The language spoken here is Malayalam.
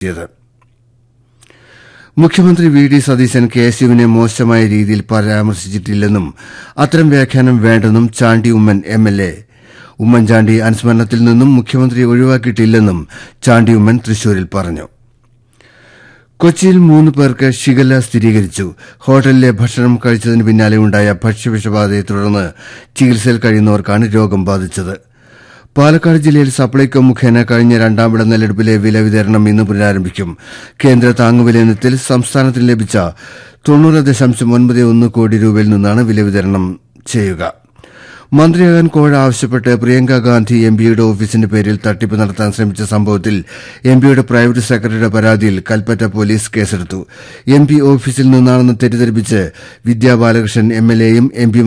യത് മുഖ്യമന്ത്രി V D Satheesan K S യുവിനെ മോശമായ രീതിയിൽ പരാമർശിച്ചിട്ടില്ലെന്നും അത്തരം വ്യാഖ്യാനം വേണ്ടെന്നും Chandy Oommen M L A Oommen Chandy അനുസ്മരണത്തിൽ നിന്നും മുഖ്യമന്ത്രി ഒഴിവാക്കിയിട്ടില്ലെന്നും ചാണ്ടി ഉമ്മൻ തൃശൂരിൽ പറഞ്ഞു കൊച്ചിയിൽ മൂന്ന് പേർക്ക് ഷിഗല്ല സ്ഥിരീകരിച്ചു ഹോട്ടലിലെ ഭക്ഷണം കഴിച്ചതിന് പിന്നാലെ ഉണ്ടായ ഭക്ഷ്യവിഷബാധയെ തുടർന്ന് ചികിത്സയിൽ കഴിയുന്നവർക്കാണ് രോഗം ബാധിച്ചത് പാലക്കാട് ജില്ലയിൽ സപ്ലൈകോ മുഖേന കഴിഞ്ഞ രണ്ടാം വിള നെല്ലെടുപ്പിലെ വില വിതരണം ഇന്ന് പുനരാരംഭിക്കും കേന്ദ്ര താങ്ങുവില ഇനത്തിൽ സംസ്ഥാനത്തിന് ലഭിച്ച തൊണ്ണൂറ് ദശാംശം ഒൻപത് ഒന്ന് കോടി രൂപയിൽ നിന്നാണ് വില വിതരണം ചെയ്യുക മന്ത്രിയാകാൻ കോഴ ആവശ്യപ്പെട്ട് പ്രിയങ്ക ഗാന്ധി എംപിയുടെ ഓഫീസിന്റെ പേരിൽ തട്ടിപ്പ് നടത്താൻ ശ്രമിച്ച സംഭവത്തിൽ എംപിയുടെ പ്രൈവറ്റ് സെക്രട്ടറിയുടെ പരാതിയിൽ കൽപ്പറ്റ പോലീസ് കേസെടുത്തു എംപി ഓഫീസിൽ നിന്നാണെന്ന് തെറ്റിദ്ധരിപ്പിച്ച് വിദ്യാ ബാലകൃഷ്ണൻ എംഎൽഎയും എംപി